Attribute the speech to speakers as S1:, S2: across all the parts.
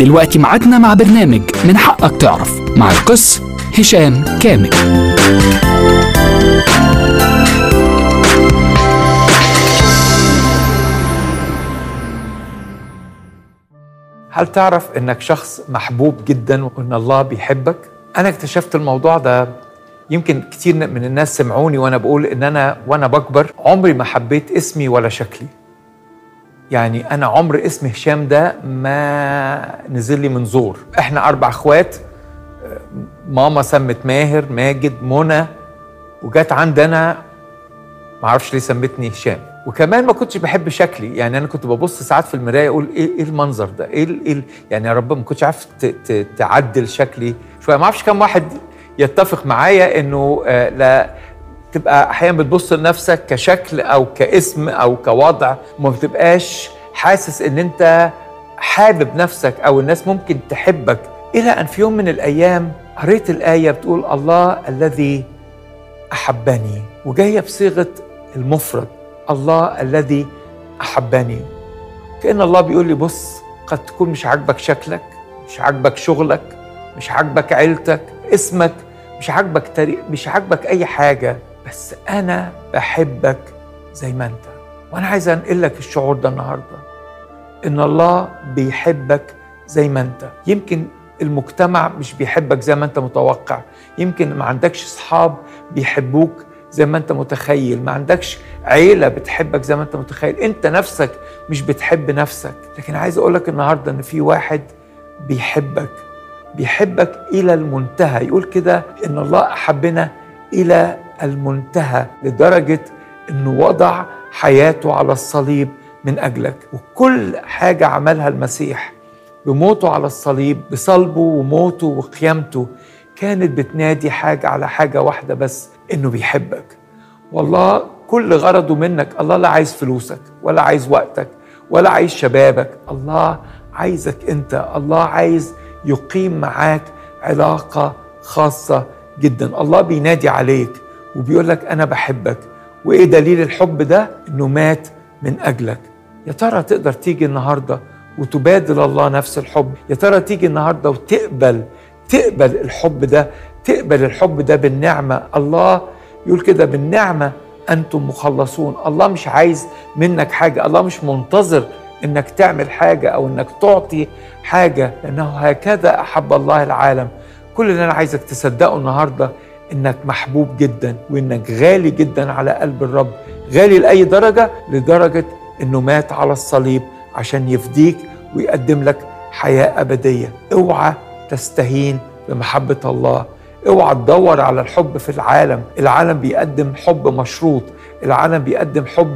S1: دلوقتي ميعادنا مع برنامج من حقك تعرف مع القس هشام كامل
S2: هل تعرف انك شخص محبوب جدا وان الله بيحبك؟ انا اكتشفت الموضوع ده يمكن كتير من الناس سمعوني وانا بقول ان انا وانا بكبر عمري ما حبيت اسمي ولا شكلي. يعني انا عمر اسم هشام ده ما نزل لي من زور، احنا اربع اخوات ماما سمت ماهر، ماجد، منى وجت عندنا ما اعرفش ليه سمتني هشام وكمان ما كنتش بحب شكلي يعني انا كنت ببص ساعات في المرايه اقول ايه ايه المنظر ده ايه ال- إيه ال- يعني يا رب ما كنتش عارف ت- ت- تعدل شكلي شويه ما اعرفش كم واحد يتفق معايا انه آه لا تبقى احيانا بتبص لنفسك كشكل او كاسم او كوضع وما بتبقاش حاسس ان انت حابب نفسك او الناس ممكن تحبك الى ان في يوم من الايام قريت الايه بتقول الله الذي احبني وجايه بصيغه المفرد الله الذي احبني كان الله بيقول لي بص قد تكون مش عاجبك شكلك مش عاجبك شغلك مش عاجبك عيلتك اسمك مش عاجبك تاريخ مش عاجبك اي حاجه بس انا بحبك زي ما انت وانا عايز انقل لك الشعور ده النهارده ان الله بيحبك زي ما انت يمكن المجتمع مش بيحبك زي ما انت متوقع يمكن ما عندكش اصحاب بيحبوك زي ما انت متخيل ما عندكش عيلة بتحبك زي ما انت متخيل انت نفسك مش بتحب نفسك لكن عايز اقولك النهاردة ان في واحد بيحبك بيحبك الى المنتهى يقول كده ان الله احبنا الى المنتهى لدرجة انه وضع حياته على الصليب من اجلك وكل حاجة عملها المسيح بموته على الصليب بصلبه وموته وقيامته كانت بتنادي حاجة على حاجة واحدة بس إنه بيحبك والله كل غرضه منك الله لا عايز فلوسك ولا عايز وقتك ولا عايز شبابك الله عايزك أنت الله عايز يقيم معاك علاقة خاصة جدا الله بينادي عليك وبيقول لك أنا بحبك وإيه دليل الحب ده إنه مات من أجلك يا ترى تقدر تيجي النهارده وتبادل الله نفس الحب يا ترى تيجي النهارده وتقبل تقبل الحب ده تقبل الحب ده بالنعمه الله يقول كده بالنعمه انتم مخلصون الله مش عايز منك حاجه الله مش منتظر انك تعمل حاجه او انك تعطي حاجه لانه هكذا احب الله العالم كل اللي انا عايزك تصدقه النهارده انك محبوب جدا وانك غالي جدا على قلب الرب غالي لاي درجه لدرجه انه مات على الصليب عشان يفديك ويقدم لك حياه ابديه اوعى تستهين بمحبه الله اوعى تدور على الحب في العالم العالم بيقدم حب مشروط العالم بيقدم حب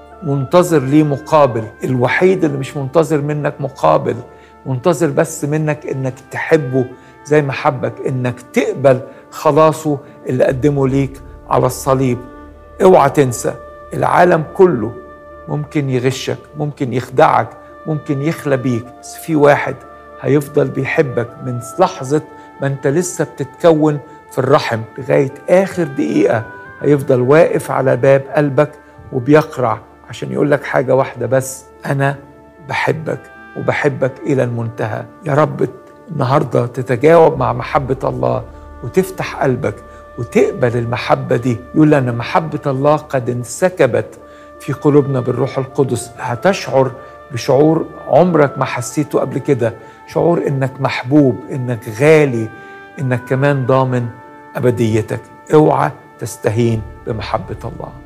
S2: منتظر ليه مقابل الوحيد اللي مش منتظر منك مقابل منتظر بس منك انك تحبه زي ما حبك انك تقبل خلاصه اللي قدمه ليك على الصليب اوعى تنسى العالم كله ممكن يغشك ممكن يخدعك ممكن يخلى بيك بس في واحد هيفضل بيحبك من لحظة ما انت لسه بتتكون في الرحم لغاية آخر دقيقة هيفضل واقف على باب قلبك وبيقرع عشان يقول لك حاجة واحدة بس أنا بحبك وبحبك إلى المنتهى يا رب النهاردة تتجاوب مع محبة الله وتفتح قلبك وتقبل المحبة دي يقول أن محبة الله قد انسكبت في قلوبنا بالروح القدس هتشعر بشعور عمرك ما حسيته قبل كده شعور انك محبوب انك غالي انك كمان ضامن ابديتك اوعى تستهين بمحبه الله